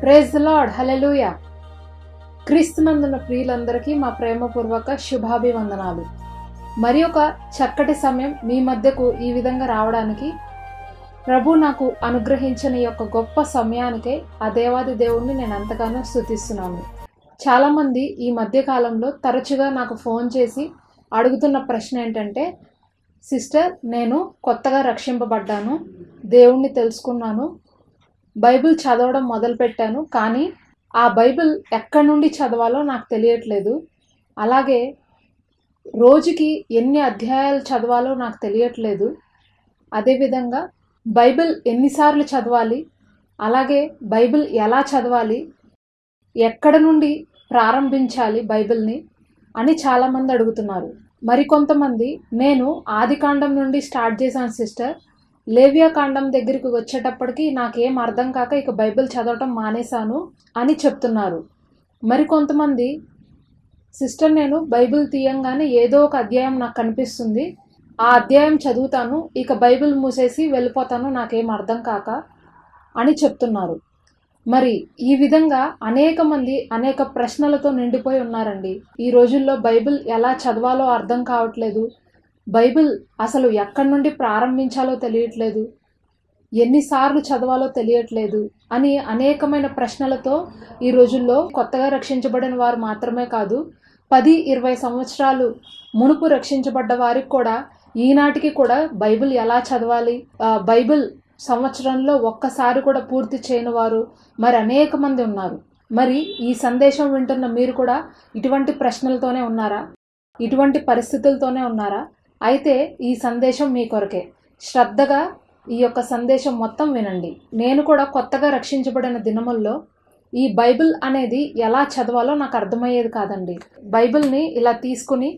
praise the Lord hallelujah క్రీస్తునందున ప్రియులందరికీ మా ప్రేమపూర్వక శుభాభివందనాలు మరి ఒక చక్కటి సమయం మీ మధ్యకు ఈ విధంగా రావడానికి ప్రభు నాకు అనుగ్రహించిన ఈ యొక్క గొప్ప సమయానికే ఆ దేవాది దేవుణ్ణి నేను ఎంతగానో స్థుతిస్తున్నాను చాలామంది ఈ మధ్య కాలంలో తరచుగా నాకు ఫోన్ చేసి అడుగుతున్న ప్రశ్న ఏంటంటే సిస్టర్ నేను కొత్తగా రక్షింపబడ్డాను దేవుణ్ణి తెలుసుకున్నాను బైబిల్ చదవడం మొదలుపెట్టాను కానీ ఆ బైబిల్ ఎక్కడి నుండి చదవాలో నాకు తెలియట్లేదు అలాగే రోజుకి ఎన్ని అధ్యాయాలు చదవాలో నాకు తెలియట్లేదు అదేవిధంగా బైబిల్ ఎన్నిసార్లు చదవాలి అలాగే బైబిల్ ఎలా చదవాలి ఎక్కడ నుండి ప్రారంభించాలి బైబిల్ని అని చాలామంది అడుగుతున్నారు మరికొంతమంది నేను ఆదికాండం నుండి స్టార్ట్ చేశాను సిస్టర్ లేవియా కాండం దగ్గరికి వచ్చేటప్పటికి నాకేం అర్థం కాక ఇక బైబిల్ చదవటం మానేశాను అని చెప్తున్నారు మరికొంతమంది సిస్టర్ నేను బైబిల్ తీయంగానే ఏదో ఒక అధ్యాయం నాకు కనిపిస్తుంది ఆ అధ్యాయం చదువుతాను ఇక బైబిల్ మూసేసి వెళ్ళిపోతాను నాకేం అర్థం కాక అని చెప్తున్నారు మరి ఈ విధంగా అనేక మంది అనేక ప్రశ్నలతో నిండిపోయి ఉన్నారండి ఈ రోజుల్లో బైబిల్ ఎలా చదవాలో అర్థం కావట్లేదు బైబిల్ అసలు ఎక్కడి నుండి ప్రారంభించాలో తెలియట్లేదు ఎన్నిసార్లు చదవాలో తెలియట్లేదు అని అనేకమైన ప్రశ్నలతో ఈ రోజుల్లో కొత్తగా రక్షించబడిన వారు మాత్రమే కాదు పది ఇరవై సంవత్సరాలు మునుపు రక్షించబడ్డ వారికి కూడా ఈనాటికి కూడా బైబిల్ ఎలా చదవాలి ఆ, బైబిల్ సంవత్సరంలో ఒక్కసారి కూడా పూర్తి చేయని వారు మరి అనేక మంది ఉన్నారు మరి ఈ సందేశం వింటున్న మీరు కూడా ఇటువంటి ప్రశ్నలతోనే ఉన్నారా ఇటువంటి పరిస్థితులతోనే ఉన్నారా అయితే ఈ సందేశం మీ కొరకే శ్రద్ధగా ఈ యొక్క సందేశం మొత్తం వినండి నేను కూడా కొత్తగా రక్షించబడిన దినముల్లో ఈ బైబిల్ అనేది ఎలా చదవాలో నాకు అర్థమయ్యేది కాదండి బైబిల్ని ఇలా తీసుకుని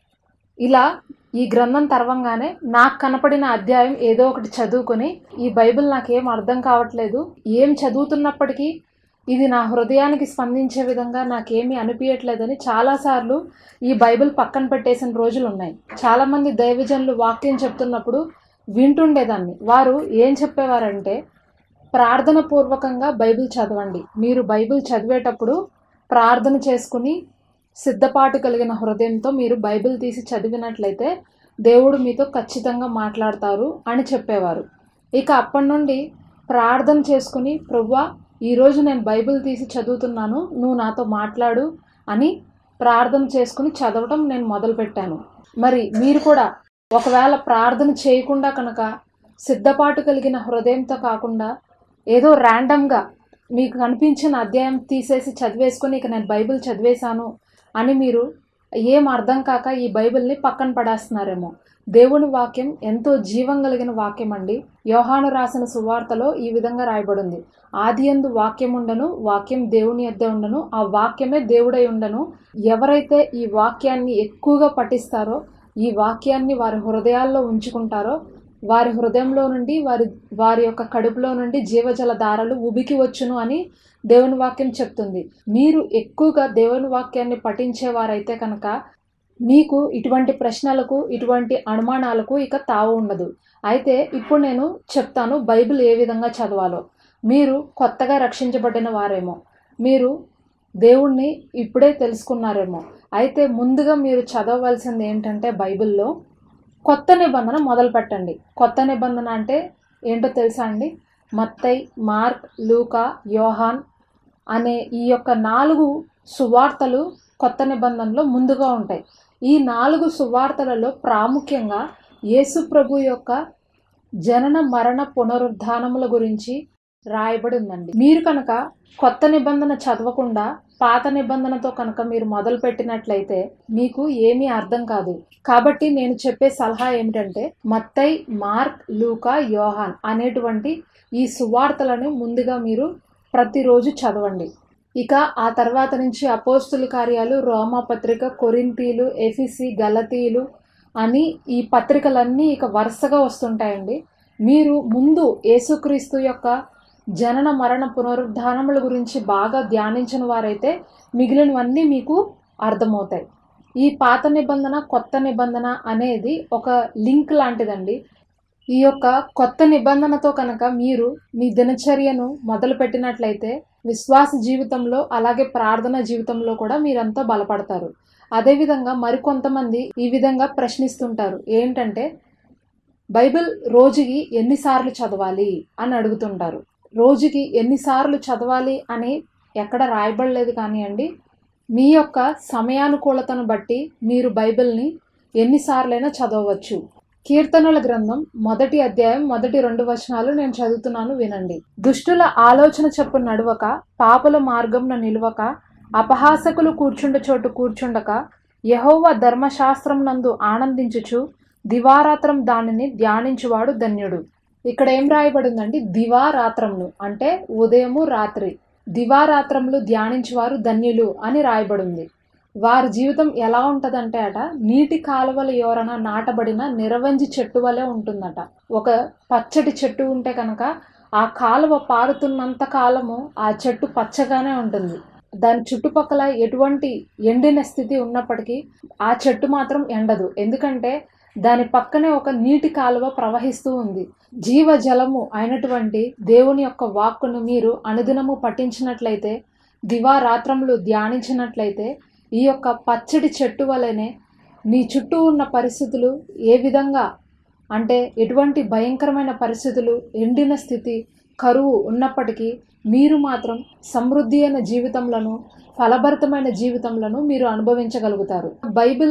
ఇలా ఈ గ్రంథం తర్వంగానే నాకు కనపడిన అధ్యాయం ఏదో ఒకటి చదువుకొని ఈ బైబిల్ నాకేం అర్థం కావట్లేదు ఏం చదువుతున్నప్పటికీ ఇది నా హృదయానికి స్పందించే విధంగా నాకేమీ అనిపించట్లేదని చాలాసార్లు ఈ బైబిల్ పక్కన పెట్టేసిన రోజులు ఉన్నాయి చాలామంది దైవజనులు వాక్యం చెప్తున్నప్పుడు వింటుండేదాన్ని వారు ఏం చెప్పేవారంటే ప్రార్థన పూర్వకంగా బైబిల్ చదవండి మీరు బైబిల్ చదివేటప్పుడు ప్రార్థన చేసుకుని సిద్ధపాటు కలిగిన హృదయంతో మీరు బైబిల్ తీసి చదివినట్లయితే దేవుడు మీతో ఖచ్చితంగా మాట్లాడతారు అని చెప్పేవారు ఇక అప్పటి నుండి ప్రార్థన చేసుకుని ప్రవ్వా ఈరోజు నేను బైబిల్ తీసి చదువుతున్నాను నువ్వు నాతో మాట్లాడు అని ప్రార్థన చేసుకుని చదవటం నేను మొదలుపెట్టాను మరి మీరు కూడా ఒకవేళ ప్రార్థన చేయకుండా కనుక సిద్ధపాటు కలిగిన హృదయంతో కాకుండా ఏదో ర్యాండమ్గా మీకు కనిపించిన అధ్యాయం తీసేసి చదివేసుకొని ఇక నేను బైబిల్ చదివేశాను అని మీరు ఏం అర్థం కాక ఈ బైబిల్ని పక్కన పడేస్తున్నారేమో దేవుని వాక్యం ఎంతో జీవం కలిగిన వాక్యం అండి యోహాను రాసిన సువార్తలో ఈ విధంగా రాయబడింది ఆది యందు వాక్యం ఉండను వాక్యం దేవుని యొద్ద ఉండను ఆ వాక్యమే దేవుడై ఉండను ఎవరైతే ఈ వాక్యాన్ని ఎక్కువగా పఠిస్తారో ఈ వాక్యాన్ని వారి హృదయాల్లో ఉంచుకుంటారో వారి హృదయంలో నుండి వారి వారి యొక్క కడుపులో నుండి జీవజల దారాలు ఉబికి వచ్చును అని దేవుని వాక్యం చెప్తుంది మీరు ఎక్కువగా దేవుని వాక్యాన్ని పఠించేవారైతే కనుక మీకు ఇటువంటి ప్రశ్నలకు ఇటువంటి అనుమానాలకు ఇక తావు ఉండదు అయితే ఇప్పుడు నేను చెప్తాను బైబిల్ ఏ విధంగా చదవాలో మీరు కొత్తగా రక్షించబడిన వారేమో మీరు దేవుణ్ణి ఇప్పుడే తెలుసుకున్నారేమో అయితే ముందుగా మీరు చదవవలసింది ఏంటంటే బైబిల్లో కొత్త నిబంధన మొదలు పెట్టండి కొత్త నిబంధన అంటే ఏంటో తెలుసా అండి మత్తై మార్క్ లూకా యోహాన్ అనే ఈ యొక్క నాలుగు సువార్తలు కొత్త నిబంధనలో ముందుగా ఉంటాయి ఈ నాలుగు సువార్తలలో ప్రాముఖ్యంగా యేసు ప్రభు యొక్క జనన మరణ పునరుద్ధానముల గురించి రాయబడి ఉందండి మీరు కనుక కొత్త నిబంధన చదవకుండా పాత నిబంధనతో కనుక మీరు మొదలు పెట్టినట్లయితే మీకు ఏమీ అర్థం కాదు కాబట్టి నేను చెప్పే సలహా ఏమిటంటే మత్తై మార్క్ లూకా యోహాన్ అనేటువంటి ఈ సువార్తలను ముందుగా మీరు ప్రతిరోజు చదవండి ఇక ఆ తర్వాత నుంచి అపోస్తుల కార్యాలు రోమా పత్రిక కొరింతీలు ఎఫిసి గలతీలు అని ఈ పత్రికలన్నీ ఇక వరుసగా వస్తుంటాయండి మీరు ముందు యేసుక్రీస్తు యొక్క జనన మరణ పునరుద్ధానముల గురించి బాగా ధ్యానించిన వారైతే మిగిలినవన్నీ మీకు అర్థమవుతాయి ఈ పాత నిబంధన కొత్త నిబంధన అనేది ఒక లింక్ లాంటిదండి ఈ యొక్క కొత్త నిబంధనతో కనుక మీరు మీ దినచర్యను మొదలు పెట్టినట్లయితే విశ్వాస జీవితంలో అలాగే ప్రార్థన జీవితంలో కూడా మీరంతా బలపడతారు అదేవిధంగా మరికొంతమంది ఈ విధంగా ప్రశ్నిస్తుంటారు ఏంటంటే బైబిల్ రోజుకి ఎన్నిసార్లు చదవాలి అని అడుగుతుంటారు రోజుకి ఎన్నిసార్లు చదవాలి అని ఎక్కడ రాయబడలేదు కానివ్వండి మీ యొక్క సమయానుకూలతను బట్టి మీరు బైబిల్ని ఎన్నిసార్లైనా చదవవచ్చు కీర్తనల గ్రంథం మొదటి అధ్యాయం మొదటి రెండు వచనాలు నేను చదువుతున్నాను వినండి దుష్టుల ఆలోచన చెప్పు నడువక పాపుల మార్గంన నిలువక అపహాసకులు కూర్చుండ చోటు కూర్చుండక యహోవ ధర్మశాస్త్రం నందు ఆనందించుచు దివారాత్రం దానిని ధ్యానించువాడు ధన్యుడు ఇక్కడ ఏం రాయబడిందండి దివారాత్రములు అంటే ఉదయము రాత్రి దివారాత్రములు ధ్యానించువారు ధన్యులు అని రాయబడింది వారి జీవితం ఎలా ఉంటదంటే అట నీటి కాలువల ఎవరన నాటబడిన నిరవంజి చెట్టు వలె ఉంటుందట ఒక పచ్చటి చెట్టు ఉంటే కనుక ఆ కాలువ పారుతున్నంత కాలము ఆ చెట్టు పచ్చగానే ఉంటుంది దాని చుట్టుపక్కల ఎటువంటి ఎండిన స్థితి ఉన్నప్పటికీ ఆ చెట్టు మాత్రం ఎండదు ఎందుకంటే దాని పక్కనే ఒక నీటి కాలువ ప్రవహిస్తూ ఉంది జీవ జలము అయినటువంటి దేవుని యొక్క వాక్కును మీరు అనుదినము పఠించినట్లయితే దివారాత్రములు ధ్యానించినట్లయితే ఈ యొక్క పచ్చడి చెట్టు వలనే నీ చుట్టూ ఉన్న పరిస్థితులు ఏ విధంగా అంటే ఎటువంటి భయంకరమైన పరిస్థితులు ఎండిన స్థితి కరువు ఉన్నప్పటికీ మీరు మాత్రం సమృద్ధి అయిన జీవితంలను ఫలభరితమైన జీవితంలను మీరు అనుభవించగలుగుతారు బైబిల్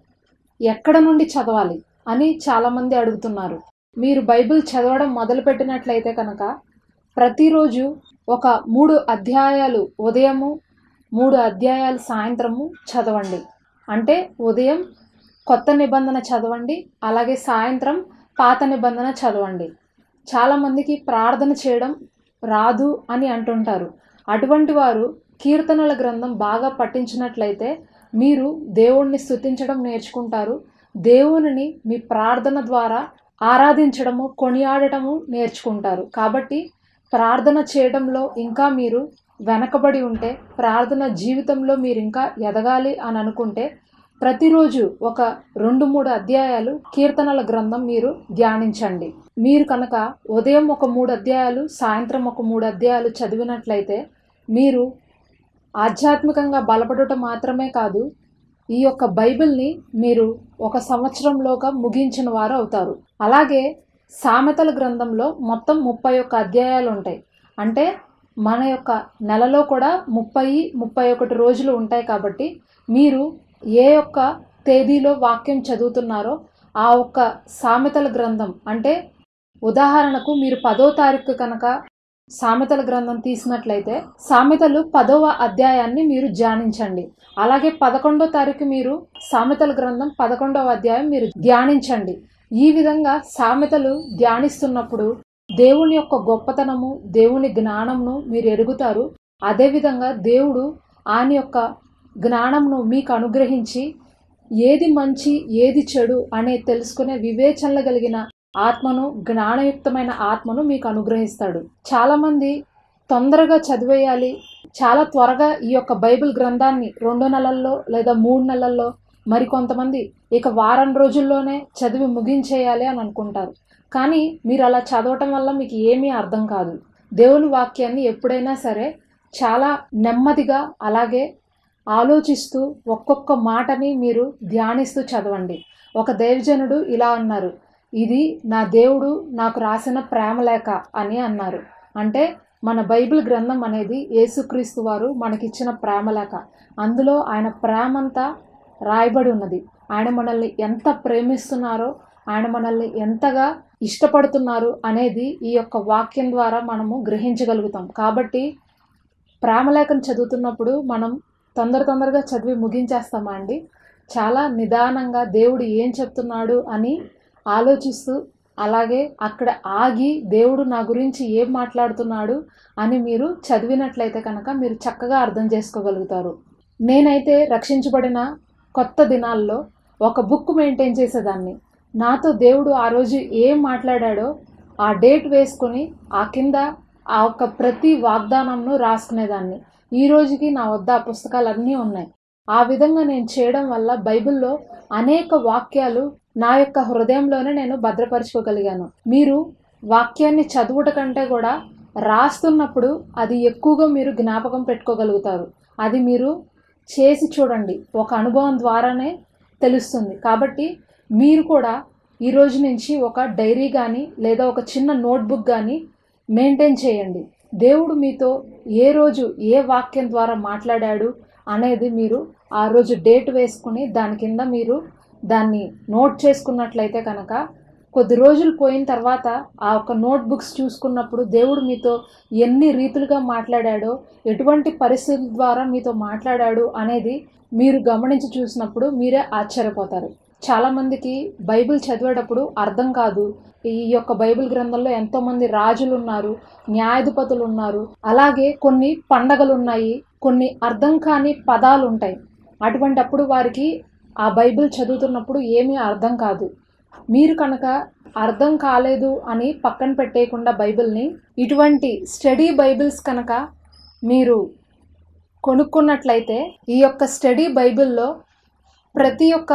ఎక్కడ నుండి చదవాలి అని చాలామంది అడుగుతున్నారు మీరు బైబిల్ చదవడం మొదలుపెట్టినట్లయితే కనుక ప్రతిరోజు ఒక మూడు అధ్యాయాలు ఉదయము మూడు అధ్యాయాలు సాయంత్రము చదవండి అంటే ఉదయం కొత్త నిబంధన చదవండి అలాగే సాయంత్రం పాత నిబంధన చదవండి చాలామందికి ప్రార్థన చేయడం రాదు అని అంటుంటారు అటువంటి వారు కీర్తనల గ్రంథం బాగా పఠించినట్లయితే మీరు దేవుణ్ణి స్తుతించడం నేర్చుకుంటారు దేవునిని మీ ప్రార్థన ద్వారా ఆరాధించడము కొనియాడటము నేర్చుకుంటారు కాబట్టి ప్రార్థన చేయడంలో ఇంకా మీరు వెనకబడి ఉంటే ప్రార్థన జీవితంలో మీరు ఇంకా ఎదగాలి అని అనుకుంటే ప్రతిరోజు ఒక రెండు మూడు అధ్యాయాలు కీర్తనల గ్రంథం మీరు ధ్యానించండి మీరు కనుక ఉదయం ఒక మూడు అధ్యాయాలు సాయంత్రం ఒక మూడు అధ్యాయాలు చదివినట్లయితే మీరు ఆధ్యాత్మికంగా బలపడటం మాత్రమే కాదు ఈ యొక్క బైబిల్ని మీరు ఒక సంవత్సరంలోగా ముగించిన వారు అవుతారు అలాగే సామెతల గ్రంథంలో మొత్తం ముప్పై ఒక్క అధ్యాయాలు ఉంటాయి అంటే మన యొక్క నెలలో కూడా ముప్పై ముప్పై ఒకటి రోజులు ఉంటాయి కాబట్టి మీరు ఏ యొక్క తేదీలో వాక్యం చదువుతున్నారో ఆ ఒక్క సామెతల గ్రంథం అంటే ఉదాహరణకు మీరు పదో తారీఖు కనుక సామెతల గ్రంథం తీసినట్లయితే సామెతలు పదవ అధ్యాయాన్ని మీరు ధ్యానించండి అలాగే పదకొండో తారీఖు మీరు సామెతల గ్రంథం పదకొండవ అధ్యాయం మీరు ధ్యానించండి ఈ విధంగా సామెతలు ధ్యానిస్తున్నప్పుడు దేవుని యొక్క గొప్పతనము దేవుని జ్ఞానంను మీరు ఎరుగుతారు అదేవిధంగా దేవుడు ఆయన యొక్క జ్ఞానంను మీకు అనుగ్రహించి ఏది మంచి ఏది చెడు అనే తెలుసుకునే వివేచనలు కలిగిన ఆత్మను జ్ఞానయుక్తమైన ఆత్మను మీకు అనుగ్రహిస్తాడు చాలామంది తొందరగా చదివేయాలి చాలా త్వరగా ఈ యొక్క బైబిల్ గ్రంథాన్ని రెండు నెలల్లో లేదా మూడు నెలల్లో మరికొంతమంది ఇక వారం రోజుల్లోనే చదివి ముగించేయాలి అని అనుకుంటారు కానీ మీరు అలా చదవటం వల్ల మీకు ఏమీ అర్థం కాదు దేవుని వాక్యాన్ని ఎప్పుడైనా సరే చాలా నెమ్మదిగా అలాగే ఆలోచిస్తూ ఒక్కొక్క మాటని మీరు ధ్యానిస్తూ చదవండి ఒక దేవజనుడు ఇలా అన్నారు ఇది నా దేవుడు నాకు రాసిన ప్రేమలేఖ అని అన్నారు అంటే మన బైబిల్ గ్రంథం అనేది యేసుక్రీస్తు వారు మనకిచ్చిన ప్రేమలేఖ అందులో ఆయన ప్రేమంతా రాయబడి ఉన్నది ఆయన మనల్ని ఎంత ప్రేమిస్తున్నారో ఆయన మనల్ని ఎంతగా ఇష్టపడుతున్నారు అనేది ఈ యొక్క వాక్యం ద్వారా మనము గ్రహించగలుగుతాం కాబట్టి ప్రేమలేఖను చదువుతున్నప్పుడు మనం తొందర తొందరగా చదివి ముగించేస్తామా అండి చాలా నిదానంగా దేవుడు ఏం చెప్తున్నాడు అని ఆలోచిస్తూ అలాగే అక్కడ ఆగి దేవుడు నా గురించి ఏం మాట్లాడుతున్నాడు అని మీరు చదివినట్లయితే కనుక మీరు చక్కగా అర్థం చేసుకోగలుగుతారు నేనైతే రక్షించబడిన కొత్త దినాల్లో ఒక బుక్ మెయింటైన్ చేసేదాన్ని నాతో దేవుడు ఆ రోజు ఏం మాట్లాడాడో ఆ డేట్ వేసుకొని ఆ కింద ఆ యొక్క ప్రతి వాగ్దానంను రాసుకునేదాన్ని ఈ రోజుకి నా వద్ద ఆ పుస్తకాలు అన్నీ ఉన్నాయి ఆ విధంగా నేను చేయడం వల్ల బైబిల్లో అనేక వాక్యాలు నా యొక్క హృదయంలోనే నేను భద్రపరచుకోగలిగాను మీరు వాక్యాన్ని చదువుట కంటే కూడా రాస్తున్నప్పుడు అది ఎక్కువగా మీరు జ్ఞాపకం పెట్టుకోగలుగుతారు అది మీరు చేసి చూడండి ఒక అనుభవం ద్వారానే తెలుస్తుంది కాబట్టి మీరు కూడా ఈ రోజు నుంచి ఒక డైరీ కానీ లేదా ఒక చిన్న నోట్బుక్ కానీ మెయింటైన్ చేయండి దేవుడు మీతో ఏ రోజు ఏ వాక్యం ద్వారా మాట్లాడాడు అనేది మీరు ఆ రోజు డేట్ వేసుకుని దాని కింద మీరు దాన్ని నోట్ చేసుకున్నట్లయితే కనుక కొద్ది రోజులు పోయిన తర్వాత ఆ ఒక నోట్ బుక్స్ చూసుకున్నప్పుడు దేవుడు మీతో ఎన్ని రీతులుగా మాట్లాడాడో ఎటువంటి పరిస్థితుల ద్వారా మీతో మాట్లాడాడు అనేది మీరు గమనించి చూసినప్పుడు మీరే ఆశ్చర్యపోతారు చాలామందికి బైబిల్ చదివేటప్పుడు అర్థం కాదు ఈ యొక్క బైబిల్ గ్రంథంలో ఎంతోమంది రాజులు ఉన్నారు న్యాయాధిపతులు ఉన్నారు అలాగే కొన్ని పండగలు ఉన్నాయి కొన్ని అర్థం కాని పదాలు ఉంటాయి అటువంటప్పుడు వారికి ఆ బైబిల్ చదువుతున్నప్పుడు ఏమీ అర్థం కాదు మీరు కనుక అర్థం కాలేదు అని పక్కన పెట్టేయకుండా బైబిల్ని ఇటువంటి స్టడీ బైబిల్స్ కనుక మీరు కొనుక్కున్నట్లయితే ఈ యొక్క స్టడీ బైబిల్లో ప్రతి ఒక్క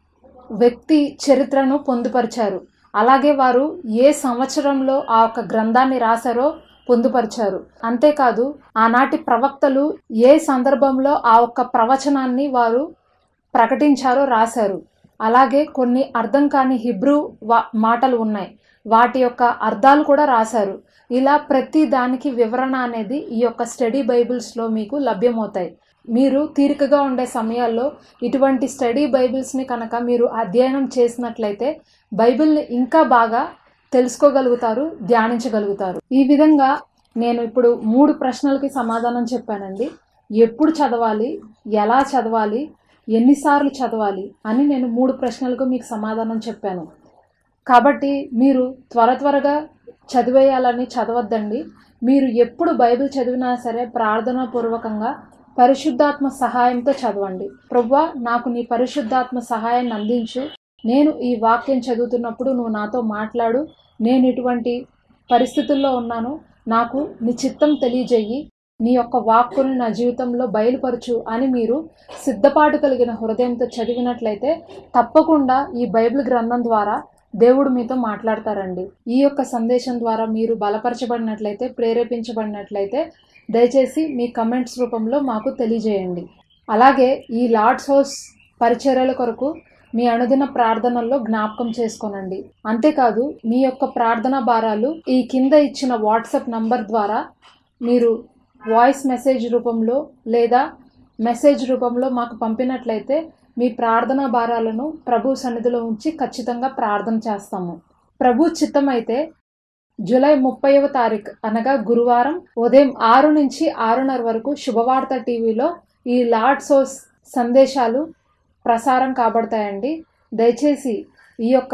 వ్యక్తి చరిత్రను పొందుపరిచారు అలాగే వారు ఏ సంవత్సరంలో ఆ యొక్క గ్రంథాన్ని రాశారో పొందుపరిచారు అంతేకాదు ఆనాటి ప్రవక్తలు ఏ సందర్భంలో ఆ ఒక్క ప్రవచనాన్ని వారు ప్రకటించారో రాశారు అలాగే కొన్ని అర్థం కాని హిబ్రూ వా మాటలు ఉన్నాయి వాటి యొక్క అర్థాలు కూడా రాశారు ఇలా ప్రతి దానికి వివరణ అనేది ఈ యొక్క స్టడీ బైబిల్స్లో మీకు లభ్యమవుతాయి మీరు తీరికగా ఉండే సమయాల్లో ఇటువంటి స్టడీ బైబిల్స్ని కనుక మీరు అధ్యయనం చేసినట్లయితే బైబిల్ని ఇంకా బాగా తెలుసుకోగలుగుతారు ధ్యానించగలుగుతారు ఈ విధంగా నేను ఇప్పుడు మూడు ప్రశ్నలకి సమాధానం చెప్పానండి ఎప్పుడు చదవాలి ఎలా చదవాలి ఎన్నిసార్లు చదవాలి అని నేను మూడు ప్రశ్నలకు మీకు సమాధానం చెప్పాను కాబట్టి మీరు త్వర త్వరగా చదివేయాలని చదవద్దండి మీరు ఎప్పుడు బైబిల్ చదివినా సరే ప్రార్థనా పూర్వకంగా పరిశుద్ధాత్మ సహాయంతో చదవండి ప్రవ్వా నాకు నీ పరిశుద్ధాత్మ సహాయాన్ని అందించు నేను ఈ వాక్యం చదువుతున్నప్పుడు నువ్వు నాతో మాట్లాడు నేను ఇటువంటి పరిస్థితుల్లో ఉన్నాను నాకు నీ చిత్తం తెలియజేయి నీ యొక్క వాక్కుని నా జీవితంలో బయలుపరచు అని మీరు సిద్ధపాటు కలిగిన హృదయంతో చదివినట్లయితే తప్పకుండా ఈ బైబిల్ గ్రంథం ద్వారా దేవుడు మీతో మాట్లాడతారండి ఈ యొక్క సందేశం ద్వారా మీరు బలపరచబడినట్లయితే ప్రేరేపించబడినట్లయితే దయచేసి మీ కమెంట్స్ రూపంలో మాకు తెలియజేయండి అలాగే ఈ లార్డ్స్ హౌస్ పరిచర్యల కొరకు మీ అనుదిన ప్రార్థనల్లో జ్ఞాపకం చేసుకోనండి అంతేకాదు మీ యొక్క ప్రార్థనా భారాలు ఈ కింద ఇచ్చిన వాట్సాప్ నంబర్ ద్వారా మీరు వాయిస్ మెసేజ్ రూపంలో లేదా మెసేజ్ రూపంలో మాకు పంపినట్లయితే మీ ప్రార్థనా భారాలను ప్రభు సన్నిధిలో ఉంచి ఖచ్చితంగా ప్రార్థన చేస్తాము ప్రభు చిత్తమైతే జూలై ముప్పైవ తారీఖు అనగా గురువారం ఉదయం ఆరు నుంచి ఆరున్నర వరకు శుభవార్త టీవీలో ఈ లార్డ్ సోర్స్ సందేశాలు ప్రసారం కాబడతాయండి దయచేసి ఈ యొక్క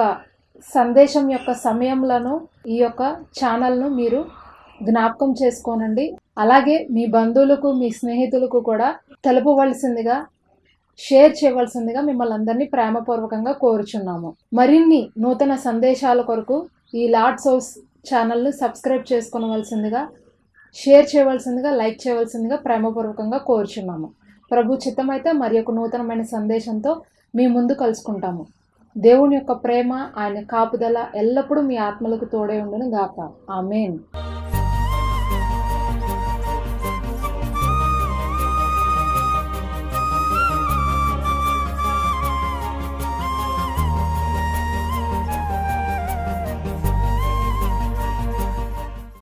సందేశం యొక్క సమయంలోనూ ఈ యొక్క ఛానల్ను మీరు జ్ఞాపకం చేసుకోనండి అలాగే మీ బంధువులకు మీ స్నేహితులకు కూడా తెలుపవలసిందిగా షేర్ చేయవలసిందిగా మిమ్మల్ని అందరినీ ప్రేమపూర్వకంగా కోరుచున్నాము మరిన్ని నూతన సందేశాల కొరకు ఈ లార్డ్ సోర్స్ ఛానల్ను సబ్స్క్రైబ్ చేసుకోవలసిందిగా షేర్ చేయవలసిందిగా లైక్ చేయవలసిందిగా ప్రేమపూర్వకంగా కోరుచున్నాము ప్రభు చిత్తమైతే మరి ఒక నూతనమైన సందేశంతో మీ ముందు కలుసుకుంటాము దేవుని యొక్క ప్రేమ ఆయన కాపుదల ఎల్లప్పుడూ మీ ఆత్మలకు తోడే ఉండును గాక ఆమెన్